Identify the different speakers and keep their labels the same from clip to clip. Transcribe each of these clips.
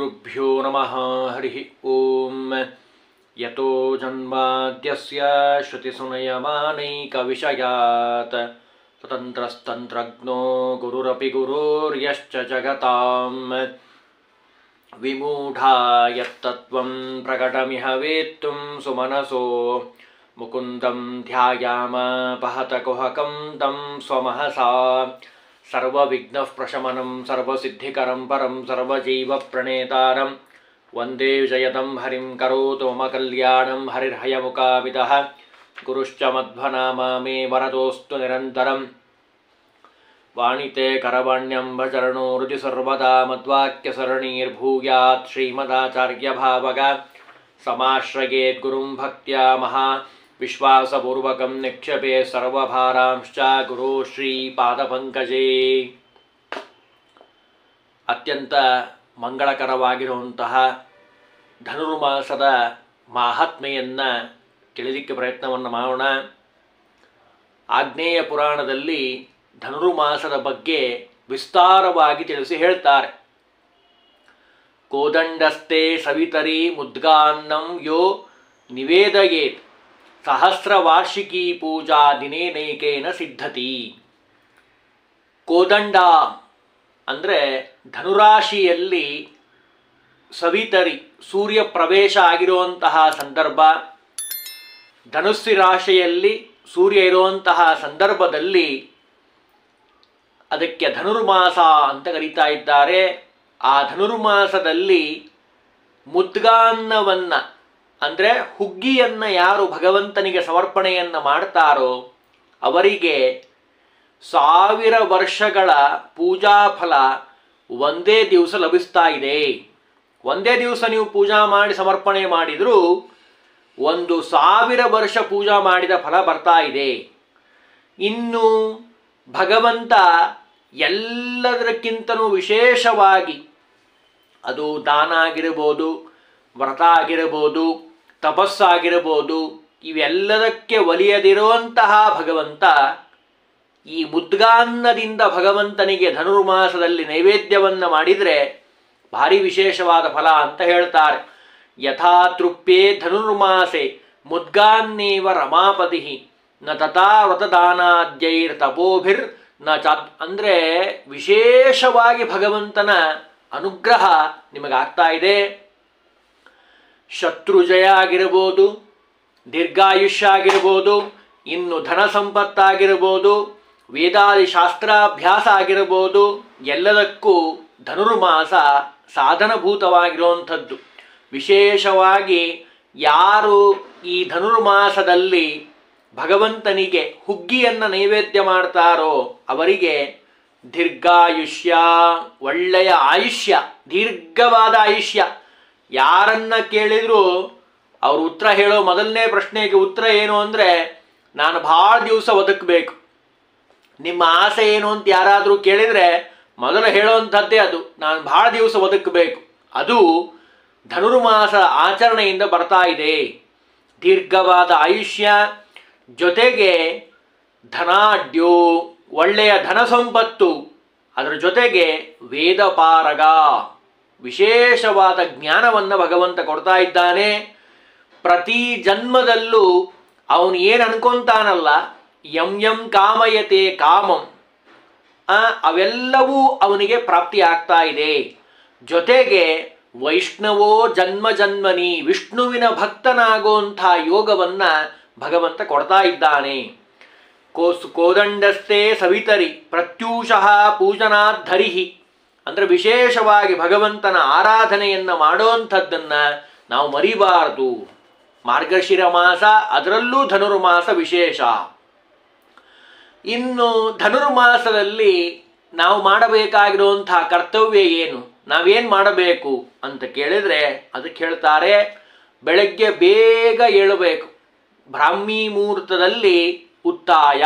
Speaker 1: श्रीगुरुभ्यो नमः हरिः ॐ यतो जन्माद्यस्य श्रुतिसुनयमानैकविषयात् स्वतन्त्रस्तन्त्रज्ञो गुरुरपि गुरुर्यश्च जगताम् विमूढा यत्तत्त्वं प्रकटमिह वेत्तुं सुमनसो मुकुन्दं ध्यायामपहतकुहकं तं स्वमहसा सर्वविघ्नः प्रशमनं सर्वसिद्धिकरं परं सर्वजीवप्रणेतारं वन्दे विजयदं हरिं करोतु मम कल्याणं हरिर्हयमुकाविदः गुरुश्च मध्वनामा मे वरदोऽस्तु निरन्तरम् वाणिते करवाण्यम्बचरणो हृदि सर्वदा मद्वाक्यसरणीर्भूयात् श्रीमदाचार्यभावग समाश्रयेद्गुरुं भक्त्या महा विश्वासपूर्वकं निक्षेपे सर्वभारांश्च ಗುರು ಶ್ರೀಪಾದಪಂಕಜೇ ಅತ್ಯಂತ ಮಂಗಳಕರವಾಗಿರುವಂತಹ ಧನುರ್ಮಾಸದ ಮಾಹಾತ್ಮೆಯನ್ನು ತಿಳಿಲಿಕ್ಕೆ ಪ್ರಯತ್ನವನ್ನು ಮಾಡೋಣ ಆಗ್ನೇಯ ಪುರಾಣದಲ್ಲಿ ಧನುರ್ಮಾಸದ ಬಗ್ಗೆ ವಿಸ್ತಾರವಾಗಿ ತಿಳಿಸಿ ಹೇಳ್ತಾರೆ ಕೋದಂಡಸ್ತೆ ಸವಿತರಿ ಮುದ್ಗಾನ್ನಂ ಯೋ ನಿವೇದಯೇತ್ ಸಹಸ್ರವಾರ್ಷಿಕೀ ಪೂಜಾ ದಿನೇನೈಕೇನ ಸಿದ್ಧತಿ ಕೋದಂಡ ಅಂದರೆ ಧನುರಾಶಿಯಲ್ಲಿ ಸವಿತರಿ ಸೂರ್ಯ ಪ್ರವೇಶ ಆಗಿರುವಂತಹ ಸಂದರ್ಭ ಧನುಸ್ಸಿ ರಾಶಿಯಲ್ಲಿ ಸೂರ್ಯ ಇರುವಂತಹ ಸಂದರ್ಭದಲ್ಲಿ ಅದಕ್ಕೆ ಧನುರ್ಮಾಸ ಅಂತ ಕರೀತಾ ಇದ್ದಾರೆ ಆ ಧನುರ್ಮಾಸದಲ್ಲಿ ಮುದ್ಗಾನ್ನವನ್ನು ಅಂದರೆ ಹುಗ್ಗಿಯನ್ನು ಯಾರು ಭಗವಂತನಿಗೆ ಸಮರ್ಪಣೆಯನ್ನು ಮಾಡ್ತಾರೋ ಅವರಿಗೆ ಸಾವಿರ ವರ್ಷಗಳ ಪೂಜಾ ಫಲ ಒಂದೇ ದಿವಸ ಲಭಿಸ್ತಾ ಇದೆ ಒಂದೇ ದಿವಸ ನೀವು ಪೂಜಾ ಮಾಡಿ ಸಮರ್ಪಣೆ ಮಾಡಿದರೂ ಒಂದು ಸಾವಿರ ವರ್ಷ ಪೂಜಾ ಮಾಡಿದ ಫಲ ಬರ್ತಾ ಇದೆ ಇನ್ನು ಭಗವಂತ ಎಲ್ಲದಕ್ಕಿಂತಲೂ ವಿಶೇಷವಾಗಿ ಅದು ದಾನ ಆಗಿರ್ಬೋದು ವ್ರತ ಆಗಿರ್ಬೋದು ತಪಸ್ಸಾಗಿರ್ಬೋದು ಇವೆಲ್ಲದಕ್ಕೆ ಒಲಿಯದಿರುವಂತಹ ಭಗವಂತ ಈ ಮುದ್ಗಾನ್ನದಿಂದ ಭಗವಂತನಿಗೆ ಧನುರ್ಮಾಸದಲ್ಲಿ ನೈವೇದ್ಯವನ್ನು ಮಾಡಿದರೆ ಭಾರಿ ವಿಶೇಷವಾದ ಫಲ ಅಂತ ಹೇಳ್ತಾರೆ ಯಥಾ ತೃಪ್ಯೆ ಧನುರ್ಮಾಸೆ ಮುದ್ಗಾನ್ನೇವ ರಮಾಪತಿ ನ ತಥಾ ವ್ರತದಾನಾದ್ಯೈರ್ ತಪೋಭಿರ್ ನ ಚ ಅಂದರೆ ವಿಶೇಷವಾಗಿ ಭಗವಂತನ ಅನುಗ್ರಹ ನಿಮಗಾಗ್ತಾ ಇದೆ ಶತ್ರುಜಯ ಆಗಿರ್ಬೋದು ದೀರ್ಘಾಯುಷ್ಯ ಆಗಿರ್ಬೋದು ಇನ್ನು ಧನ ಸಂಪತ್ತಾಗಿರ್ಬೋದು ವೇದಾದಿ ಶಾಸ್ತ್ರಾಭ್ಯಾಸ ಆಗಿರ್ಬೋದು ಎಲ್ಲದಕ್ಕೂ ಧನುರ್ಮಾಸ ಸಾಧನಭೂತವಾಗಿರುವಂಥದ್ದು ವಿಶೇಷವಾಗಿ ಯಾರು ಈ ಧನುರ್ಮಾಸದಲ್ಲಿ ಭಗವಂತನಿಗೆ ಹುಗ್ಗಿಯನ್ನು ನೈವೇದ್ಯ ಮಾಡ್ತಾರೋ ಅವರಿಗೆ ದೀರ್ಘಾಯುಷ್ಯ ಒಳ್ಳೆಯ ಆಯುಷ್ಯ ದೀರ್ಘವಾದ ಆಯುಷ್ಯ ಯಾರನ್ನ ಕೇಳಿದರೂ ಅವ್ರು ಉತ್ತರ ಹೇಳೋ ಮೊದಲನೇ ಪ್ರಶ್ನೆಗೆ ಉತ್ತರ ಏನು ಅಂದರೆ ನಾನು ಭಾಳ ದಿವಸ ಬದುಕಬೇಕು ನಿಮ್ಮ ಆಸೆ ಏನು ಅಂತ ಯಾರಾದರೂ ಕೇಳಿದರೆ ಮೊದಲು ಹೇಳುವಂಥದ್ದೇ ಅದು ನಾನು ಭಾಳ ದಿವಸ ಬದುಕಬೇಕು ಅದು ಧನುರ್ಮಾಸ ಆಚರಣೆಯಿಂದ ಬರ್ತಾ ಇದೆ ದೀರ್ಘವಾದ ಆಯುಷ್ಯ ಜೊತೆಗೆ ಧನಾಢ್ಯೋ ಒಳ್ಳೆಯ ಧನ ಸಂಪತ್ತು ಅದರ ಜೊತೆಗೆ ವೇದಪಾರಗ ವಿಶೇಷವಾದ ಜ್ಞಾನವನ್ನು ಭಗವಂತ ಕೊಡ್ತಾ ಇದ್ದಾನೆ ಪ್ರತಿ ಜನ್ಮದಲ್ಲೂ ಅವನು ಏನು ಅನ್ಕೊಂತಾನಲ್ಲ ಯಂ ಯಂ ಕಾಮಯತೆ ಕಾಮಂ ಅವೆಲ್ಲವೂ ಅವನಿಗೆ ಪ್ರಾಪ್ತಿ ಆಗ್ತಾ ಇದೆ ಜೊತೆಗೆ ವೈಷ್ಣವೋ ಜನ್ಮ ಜನ್ಮನಿ ವಿಷ್ಣುವಿನ ಭಕ್ತನಾಗುವಂಥ ಯೋಗವನ್ನು ಭಗವಂತ ಕೊಡ್ತಾ ಇದ್ದಾನೆ ಕೋಸ್ ಕೋದಂಡಸ್ಥೆ ಸವಿತರಿ ಪ್ರತ್ಯೂಷಃ ಪೂಜನಾಧರಿಹಿ ಅಂದರೆ ವಿಶೇಷವಾಗಿ ಭಗವಂತನ ಆರಾಧನೆಯನ್ನು ಮಾಡೋವಂಥದ್ದನ್ನು ನಾವು ಮರಿಬಾರದು ಮಾರ್ಗಶಿರ ಮಾಸ ಅದರಲ್ಲೂ ಧನುರ್ಮಾಸ ವಿಶೇಷ ಇನ್ನು ಧನುರ್ಮಾಸದಲ್ಲಿ ನಾವು ಮಾಡಬೇಕಾಗಿರುವಂತಹ ಕರ್ತವ್ಯ ಏನು ನಾವೇನು ಮಾಡಬೇಕು ಅಂತ ಕೇಳಿದರೆ ಅದಕ್ಕೆ ಹೇಳ್ತಾರೆ ಬೆಳಗ್ಗೆ ಬೇಗ ಏಳಬೇಕು ಬ್ರಾಹ್ಮಿ ಮುಹೂರ್ತದಲ್ಲಿ ಉತ್ತಾಯ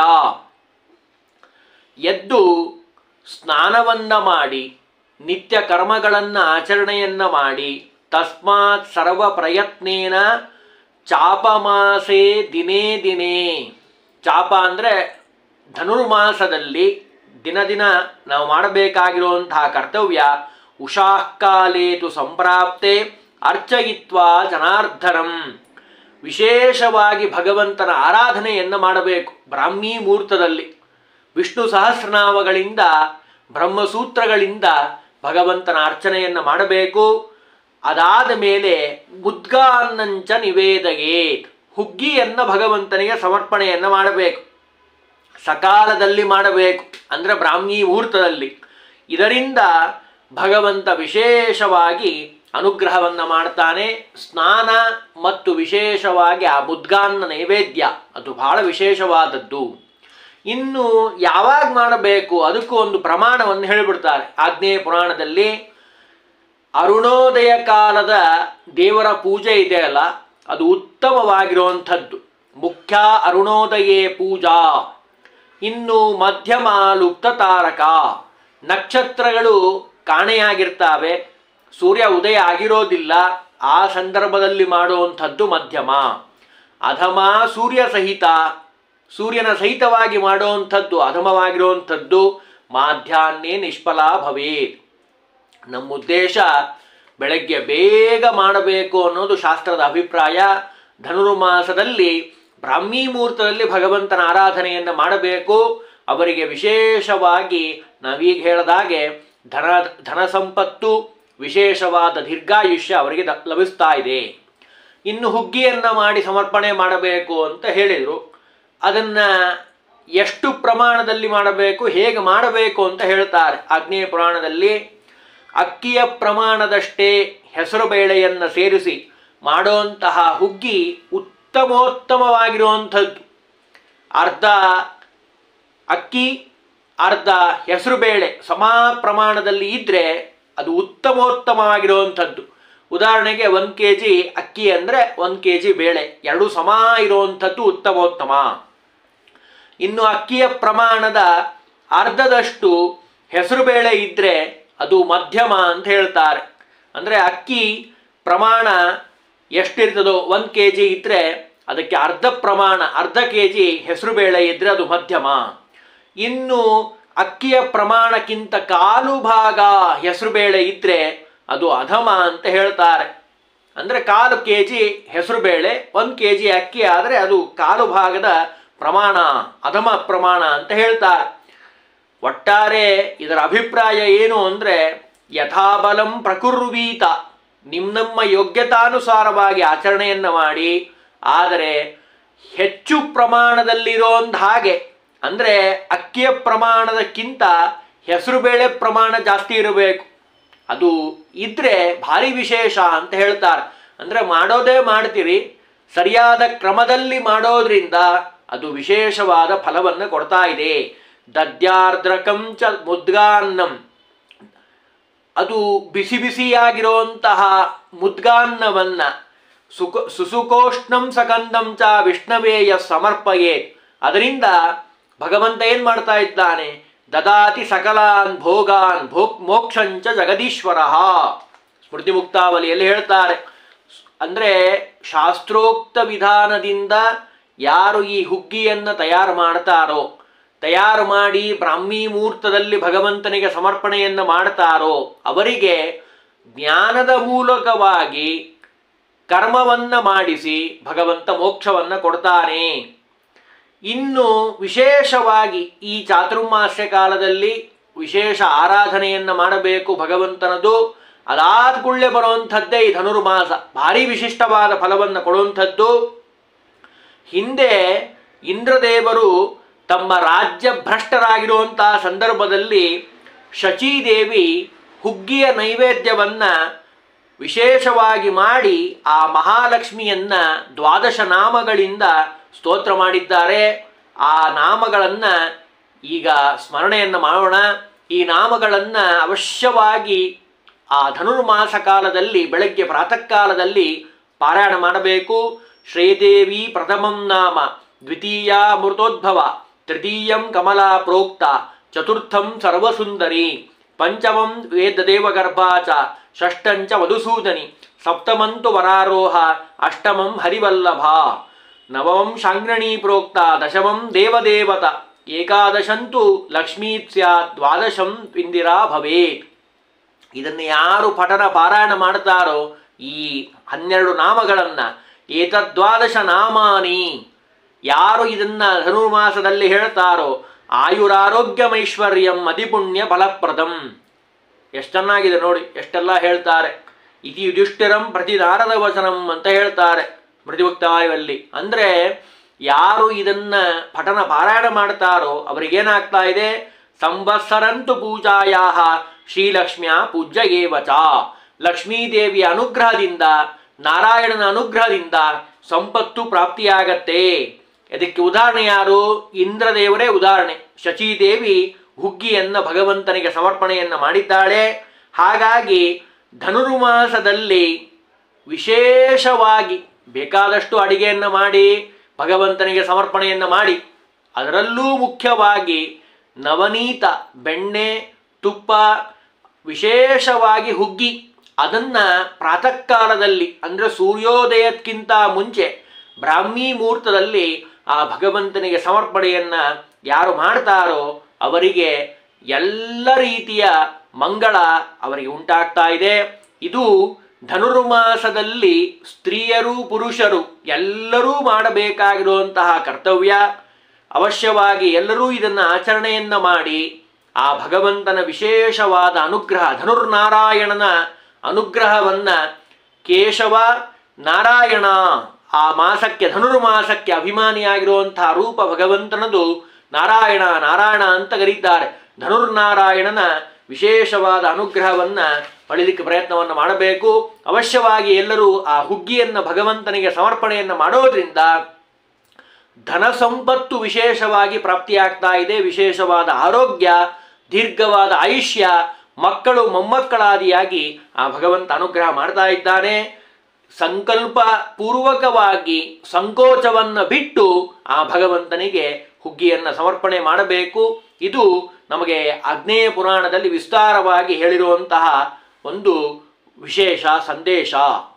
Speaker 1: ಎದ್ದು ಸ್ನಾನವನ್ನು ಮಾಡಿ ನಿತ್ಯ ಕರ್ಮಗಳನ್ನು ಆಚರಣೆಯನ್ನು ಮಾಡಿ ತಸ್ಮಾತ್ ಸರ್ವ ಪ್ರಯತ್ನೇನ ಚಾಪಮಾಸೆ ದಿನೇ ದಿನೇ ಚಾಪ ಅಂದರೆ ಧನುರ್ಮಾಸದಲ್ಲಿ ದಿನ ದಿನ ನಾವು ಮಾಡಬೇಕಾಗಿರುವಂತಹ ಕರ್ತವ್ಯ ಉಷಾಃ ಕಾಲೇ ತು ಸಂಪ್ರಾಪ್ತೆ ಅರ್ಚಯಿತ್ವಾ ಜನಾರ್ದನಂ ವಿಶೇಷವಾಗಿ ಭಗವಂತನ ಆರಾಧನೆಯನ್ನು ಮಾಡಬೇಕು ಬ್ರಾಹ್ಮೀ ಮುಹೂರ್ತದಲ್ಲಿ ವಿಷ್ಣು ಸಹಸ್ರನಾಮಗಳಿಂದ ಬ್ರಹ್ಮಸೂತ್ರಗಳಿಂದ ಭಗವಂತನ ಅರ್ಚನೆಯನ್ನು ಮಾಡಬೇಕು ಅದಾದ ಮೇಲೆ ಮುದ್ಗಾನ್ನಂಚ ನಿವೇದಯೇ ಹುಗ್ಗಿಯನ್ನು ಭಗವಂತನಿಗೆ ಸಮರ್ಪಣೆಯನ್ನು ಮಾಡಬೇಕು ಸಕಾಲದಲ್ಲಿ ಮಾಡಬೇಕು ಅಂದರೆ ಬ್ರಾಹ್ಮೀ ಮುಹೂರ್ತದಲ್ಲಿ ಇದರಿಂದ ಭಗವಂತ ವಿಶೇಷವಾಗಿ ಅನುಗ್ರಹವನ್ನು ಮಾಡ್ತಾನೆ ಸ್ನಾನ ಮತ್ತು ವಿಶೇಷವಾಗಿ ಆ ಮುದ್ಗಾನ್ನ ನೈವೇದ್ಯ ಅದು ಬಹಳ ವಿಶೇಷವಾದದ್ದು ಇನ್ನು ಯಾವಾಗ ಮಾಡಬೇಕು ಅದಕ್ಕೂ ಒಂದು ಪ್ರಮಾಣವನ್ನು ಹೇಳಿಬಿಡ್ತಾರೆ ಆಗ್ನೇಯ ಪುರಾಣದಲ್ಲಿ ಅರುಣೋದಯ ಕಾಲದ ದೇವರ ಪೂಜೆ ಇದೆಯಲ್ಲ ಅದು ಉತ್ತಮವಾಗಿರುವಂಥದ್ದು ಮುಖ್ಯ ಅರುಣೋದಯೇ ಪೂಜಾ ಇನ್ನು ಮಧ್ಯಮ ಲುಪ್ತ ತಾರಕ ನಕ್ಷತ್ರಗಳು ಕಾಣೆಯಾಗಿರ್ತಾವೆ ಸೂರ್ಯ ಉದಯ ಆಗಿರೋದಿಲ್ಲ ಆ ಸಂದರ್ಭದಲ್ಲಿ ಮಾಡುವಂಥದ್ದು ಮಧ್ಯಮ ಅಧಮ ಸೂರ್ಯ ಸಹಿತ ಸೂರ್ಯನ ಸಹಿತವಾಗಿ ಮಾಡುವಂಥದ್ದು ಅಧಮವಾಗಿರುವಂಥದ್ದು ಮಾಧ್ಯಾಹ್ನೇ ನಿಷ್ಫಲ ಭವೇತ್ ನಮ್ಮ ಉದ್ದೇಶ ಬೆಳಗ್ಗೆ ಬೇಗ ಮಾಡಬೇಕು ಅನ್ನೋದು ಶಾಸ್ತ್ರದ ಅಭಿಪ್ರಾಯ ಧನುರ್ಮಾಸದಲ್ಲಿ ಬ್ರಾಹ್ಮೀ ಮುಹೂರ್ತದಲ್ಲಿ ಭಗವಂತನ ಆರಾಧನೆಯನ್ನು ಮಾಡಬೇಕು ಅವರಿಗೆ ವಿಶೇಷವಾಗಿ ನಾವೀಗ ಹೇಳಿದಾಗೆ ಧನ ಧನ ಸಂಪತ್ತು ವಿಶೇಷವಾದ ದೀರ್ಘಾಯುಷ್ಯ ಅವರಿಗೆ ದ- ಲಭಿಸ್ತಾ ಇದೆ ಇನ್ನು ಹುಗ್ಗಿಯನ್ನು ಮಾಡಿ ಸಮರ್ಪಣೆ ಮಾಡಬೇಕು ಅಂತ ಹೇಳಿದರು ಅದನ್ನು ಎಷ್ಟು ಪ್ರಮಾಣದಲ್ಲಿ ಮಾಡಬೇಕು ಹೇಗೆ ಮಾಡಬೇಕು ಅಂತ ಹೇಳ್ತಾರೆ ಆಗ್ನೇಯ ಪುರಾಣದಲ್ಲಿ ಅಕ್ಕಿಯ ಪ್ರಮಾಣದಷ್ಟೇ ಹೆಸರು ಬೇಳೆಯನ್ನು ಸೇರಿಸಿ ಮಾಡುವಂತಹ ಹುಗ್ಗಿ ಉತ್ತಮೋತ್ತಮವಾಗಿರುವಂಥದ್ದು ಅರ್ಧ ಅಕ್ಕಿ ಅರ್ಧ ಹೆಸರುಬೇಳೆ ಸಮ ಪ್ರಮಾಣದಲ್ಲಿ ಇದ್ದರೆ ಅದು ಉತ್ತಮೋತ್ತಮವಾಗಿರುವಂಥದ್ದು ಉದಾಹರಣೆಗೆ ಒಂದು ಕೆ ಜಿ ಅಕ್ಕಿ ಅಂದರೆ ಒಂದು ಕೆ ಜಿ ಬೇಳೆ ಎರಡೂ ಸಮ ಇರುವಂಥದ್ದು ಉತ್ತಮೋತ್ತಮ ಇನ್ನು ಅಕ್ಕಿಯ ಪ್ರಮಾಣದ ಅರ್ಧದಷ್ಟು ಹೆಸರುಬೇಳೆ ಇದ್ದರೆ ಅದು ಮಧ್ಯಮ ಅಂತ ಹೇಳ್ತಾರೆ ಅಂದರೆ ಅಕ್ಕಿ ಪ್ರಮಾಣ ಎಷ್ಟಿರ್ತದೋ ಒಂದು ಕೆ ಜಿ ಇದ್ದರೆ ಅದಕ್ಕೆ ಅರ್ಧ ಪ್ರಮಾಣ ಅರ್ಧ ಕೆ ಜಿ ಹೆಸರುಬೇಳೆ ಇದ್ದರೆ ಅದು ಮಧ್ಯಮ ಇನ್ನು ಅಕ್ಕಿಯ ಪ್ರಮಾಣಕ್ಕಿಂತ ಕಾಲು ಭಾಗ ಹೆಸರುಬೇಳೆ ಇದ್ದರೆ ಅದು ಅಧಮ ಅಂತ ಹೇಳ್ತಾರೆ ಅಂದರೆ ಕಾಲು ಕೆ ಜಿ ಹೆಸರುಬೇಳೆ ಒಂದು ಕೆ ಜಿ ಅಕ್ಕಿ ಆದರೆ ಅದು ಕಾಲು ಭಾಗದ ಪ್ರಮಾಣ ಅಧಮ ಪ್ರಮಾಣ ಅಂತ ಹೇಳ್ತಾರೆ ಒಟ್ಟಾರೆ ಇದರ ಅಭಿಪ್ರಾಯ ಏನು ಅಂದರೆ ಯಥಾಬಲಂ ಪ್ರಕುರ್ವೀತ ನಿಮ್ಮ ನಮ್ಮ ಯೋಗ್ಯತಾನುಸಾರವಾಗಿ ಆಚರಣೆಯನ್ನು ಮಾಡಿ ಆದರೆ ಹೆಚ್ಚು ಪ್ರಮಾಣದಲ್ಲಿರೋಂಥ ಹಾಗೆ ಅಂದರೆ ಅಕ್ಕಿಯ ಪ್ರಮಾಣದಕ್ಕಿಂತ ಹೆಸರುಬೇಳೆ ಪ್ರಮಾಣ ಜಾಸ್ತಿ ಇರಬೇಕು ಅದು ಇದ್ರೆ ಭಾರಿ ವಿಶೇಷ ಅಂತ ಹೇಳ್ತಾರೆ ಅಂದರೆ ಮಾಡೋದೇ ಮಾಡ್ತೀರಿ ಸರಿಯಾದ ಕ್ರಮದಲ್ಲಿ ಮಾಡೋದ್ರಿಂದ ಅದು ವಿಶೇಷವಾದ ಫಲವನ್ನು ಕೊಡ್ತಾ ಇದೆ ದದ್ಯಾರ್ದ್ರಕಂ ಚ ಮುದ್ಗಾನ್ನಂ ಅದು ಬಿಸಿ ಬಿಸಿಯಾಗಿರುವಂತಹ ಮುದ್ಗಾನ್ನವನ್ನ ಸುಖ ಸುಸುಕೋಷ್ಣಂ ಸಕಂದಂ ಚ ವಿಷ್ಣವೇಯ ಸಮರ್ಪಯೇ ಅದರಿಂದ ಭಗವಂತ ಏನ್ ಮಾಡ್ತಾ ಇದ್ದಾನೆ ದದಾತಿ ಸಕಲಾನ್ ಭೋಗಾನ್ ಭೋಕ್ ಮೋಕ್ಷಂಚ ಜಗದೀಶ್ವರ ಸ್ಮೃತಿ ಮುಕ್ತಾವಲಿಯಲ್ಲಿ ಹೇಳ್ತಾರೆ ಅಂದ್ರೆ ಶಾಸ್ತ್ರೋಕ್ತ ವಿಧಾನದಿಂದ ಯಾರು ಈ ಹುಗ್ಗಿಯನ್ನು ತಯಾರು ಮಾಡ್ತಾರೋ ತಯಾರು ಮಾಡಿ ಬ್ರಾಹ್ಮೀ ಮುಹೂರ್ತದಲ್ಲಿ ಭಗವಂತನಿಗೆ ಸಮರ್ಪಣೆಯನ್ನು ಮಾಡ್ತಾರೋ ಅವರಿಗೆ ಜ್ಞಾನದ ಮೂಲಕವಾಗಿ ಕರ್ಮವನ್ನ ಮಾಡಿಸಿ ಭಗವಂತ ಮೋಕ್ಷವನ್ನ ಕೊಡ್ತಾನೆ ಇನ್ನು ವಿಶೇಷವಾಗಿ ಈ ಚಾತುರ್ಮಾಸ್ಯ ಕಾಲದಲ್ಲಿ ವಿಶೇಷ ಆರಾಧನೆಯನ್ನು ಮಾಡಬೇಕು ಭಗವಂತನದು ಅದಾದ ಕೂಡಲೇ ಬರುವಂಥದ್ದೇ ಈ ಧನುರ್ಮಾಸ ಭಾರಿ ವಿಶಿಷ್ಟವಾದ ಫಲವನ್ನು ಕೊಡುವಂಥದ್ದು ಹಿಂದೆ ಇಂದ್ರದೇವರು ತಮ್ಮ ರಾಜ್ಯ ಭ್ರಷ್ಟರಾಗಿರುವಂತಹ ಸಂದರ್ಭದಲ್ಲಿ ಶಚೀದೇವಿ ಹುಗ್ಗಿಯ ನೈವೇದ್ಯವನ್ನ ವಿಶೇಷವಾಗಿ ಮಾಡಿ ಆ ಮಹಾಲಕ್ಷ್ಮಿಯನ್ನ ದ್ವಾದಶ ನಾಮಗಳಿಂದ ಸ್ತೋತ್ರ ಮಾಡಿದ್ದಾರೆ ಆ ನಾಮಗಳನ್ನು ಈಗ ಸ್ಮರಣೆಯನ್ನು ಮಾಡೋಣ ಈ ನಾಮಗಳನ್ನು ಅವಶ್ಯವಾಗಿ ಆ ಧನುರ್ಮಾಸ ಕಾಲದಲ್ಲಿ ಬೆಳಗ್ಗೆ ಪ್ರಾತಃ ಕಾಲದಲ್ಲಿ ಪಾರಾಯಣ ಮಾಡಬೇಕು ಶ್ರೀದೇವಿ ಪ್ರಥಮಂ ನಾಮ ದ್ವಿತೀಯ ಮೃತೋದ್ಭವ ತೃತೀಯಂ ಕಮಲಾ ಪ್ರೋಕ್ತ ಚತುರ್ಥಂ ಸರ್ವಸುಂದರಿ ಪಂಚಮಂ ವೇದದೇವಗರ್ಭಾ ಚ ಷಷ್ಠಂಚ ಮಧುಸೂದನಿ ಸಪ್ತಮಂತು ವರಾರೋಹ ಅಷ್ಟಮಂ ಹರಿವಲ್ಲಭ ನವಮಂ ಶಾಂಗ್ರಣೀ ಪ್ರೋಕ್ತ ದಶಮಂ ದೇವದೇವತ ಏಕಾದಶಂತು ಲಕ್ಷ್ಮೀ ಸ್ಯಾತ್ ದ್ವಾದಶಂ ಇಂದಿರಾ ಭವೇತ್ ಇದನ್ನು ಯಾರು ಪಠನ ಪಾರಾಯಣ ಮಾಡ್ತಾರೋ ಈ ಹನ್ನೆರಡು ನಾಮಗಳನ್ನು ಏತದ್ವಾದಶ ನಾಮಾನಿ ಯಾರು ಇದನ್ನ ಧನುರ್ಮಾಸದಲ್ಲಿ ಹೇಳ್ತಾರೋ ಆಯುರಾರೋಗ್ಯಮೈಶ್ವರ್ಯಂ ಅತಿಪುಣ್ಯ ಫಲಪ್ರದಂ ಎಷ್ಟು ಚೆನ್ನಾಗಿದೆ ನೋಡಿ ಎಷ್ಟೆಲ್ಲ ಹೇಳ್ತಾರೆ ಇತಿ ಯುಧಿಷ್ಠಿರಂ ಪ್ರತಿ ನಾರದ ವಚನಂ ಅಂತ ಹೇಳ್ತಾರೆ ಮೃತಿಭಕ್ತಾಯಲ್ಲಿ ಅಂದರೆ ಯಾರು ಇದನ್ನ ಪಠನ ಪಾರಾಯಣ ಮಾಡ್ತಾರೋ ಅವರಿಗೇನಾಗ್ತಾ ಇದೆ ಸಂವತ್ಸರಂತು ಪೂಜಾಯಾ ಶ್ರೀಲಕ್ಷ್ಮಿಯ ಪೂಜ್ಯ ಏವಚ ಲಕ್ಷ್ಮೀದೇವಿಯ ಅನುಗ್ರಹದಿಂದ ನಾರಾಯಣನ ಅನುಗ್ರಹದಿಂದ ಸಂಪತ್ತು ಪ್ರಾಪ್ತಿಯಾಗತ್ತೆ ಇದಕ್ಕೆ ಉದಾಹರಣೆ ಯಾರು ಇಂದ್ರದೇವರೇ ಉದಾಹರಣೆ ಶಚೀದೇವಿ ಹುಗ್ಗಿಯನ್ನ ಭಗವಂತನಿಗೆ ಸಮರ್ಪಣೆಯನ್ನು ಮಾಡಿದ್ದಾಳೆ ಹಾಗಾಗಿ ಧನುರ್ಮಾಸದಲ್ಲಿ ವಿಶೇಷವಾಗಿ ಬೇಕಾದಷ್ಟು ಅಡಿಗೆಯನ್ನು ಮಾಡಿ ಭಗವಂತನಿಗೆ ಸಮರ್ಪಣೆಯನ್ನು ಮಾಡಿ ಅದರಲ್ಲೂ ಮುಖ್ಯವಾಗಿ ನವನೀತ ಬೆಣ್ಣೆ ತುಪ್ಪ ವಿಶೇಷವಾಗಿ ಹುಗ್ಗಿ ಅದನ್ನು ಪ್ರಾತಃ ಕಾಲದಲ್ಲಿ ಅಂದರೆ ಸೂರ್ಯೋದಯಕ್ಕಿಂತ ಮುಂಚೆ ಬ್ರಾಹ್ಮಿ ಮುಹೂರ್ತದಲ್ಲಿ ಆ ಭಗವಂತನಿಗೆ ಸಮರ್ಪಣೆಯನ್ನು ಯಾರು ಮಾಡ್ತಾರೋ ಅವರಿಗೆ ಎಲ್ಲ ರೀತಿಯ ಮಂಗಳ ಅವರಿಗೆ ಉಂಟಾಗ್ತಾ ಇದೆ ಇದು ಧನುರ್ಮಾಸದಲ್ಲಿ ಸ್ತ್ರೀಯರು ಪುರುಷರು ಎಲ್ಲರೂ ಮಾಡಬೇಕಾಗಿರುವಂತಹ ಕರ್ತವ್ಯ ಅವಶ್ಯವಾಗಿ ಎಲ್ಲರೂ ಇದನ್ನು ಆಚರಣೆಯನ್ನು ಮಾಡಿ ಆ ಭಗವಂತನ ವಿಶೇಷವಾದ ಅನುಗ್ರಹ ಧನುರ್ನಾರಾಯಣನ ಅನುಗ್ರಹವನ್ನ ಕೇಶವ ನಾರಾಯಣ ಆ ಮಾಸಕ್ಕೆ ಧನುರ್ಮಾಸಕ್ಕೆ ಅಭಿಮಾನಿಯಾಗಿರುವಂತಹ ರೂಪ ಭಗವಂತನದು ನಾರಾಯಣ ನಾರಾಯಣ ಅಂತ ಕರೀತಾರೆ ಧನುರ್ನಾರಾಯಣನ ವಿಶೇಷವಾದ ಅನುಗ್ರಹವನ್ನ ಪಡೀಲಿಕ್ಕೆ ಪ್ರಯತ್ನವನ್ನು ಮಾಡಬೇಕು ಅವಶ್ಯವಾಗಿ ಎಲ್ಲರೂ ಆ ಹುಗ್ಗಿಯನ್ನು ಭಗವಂತನಿಗೆ ಸಮರ್ಪಣೆಯನ್ನು ಮಾಡೋದ್ರಿಂದ ಧನ ಸಂಪತ್ತು ವಿಶೇಷವಾಗಿ ಪ್ರಾಪ್ತಿಯಾಗ್ತಾ ಇದೆ ವಿಶೇಷವಾದ ಆರೋಗ್ಯ ದೀರ್ಘವಾದ ಆಯುಷ್ಯ ಮಕ್ಕಳು ಮೊಮ್ಮಕ್ಕಳಾದಿಯಾಗಿ ಆ ಭಗವಂತ ಅನುಗ್ರಹ ಮಾಡ್ತಾ ಇದ್ದಾನೆ ಸಂಕಲ್ಪ ಪೂರ್ವಕವಾಗಿ ಸಂಕೋಚವನ್ನು ಬಿಟ್ಟು ಆ ಭಗವಂತನಿಗೆ ಹುಗ್ಗಿಯನ್ನು ಸಮರ್ಪಣೆ ಮಾಡಬೇಕು ಇದು ನಮಗೆ ಆಗ್ನೇಯ ಪುರಾಣದಲ್ಲಿ ವಿಸ್ತಾರವಾಗಿ ಹೇಳಿರುವಂತಹ ಒಂದು ವಿಶೇಷ ಸಂದೇಶ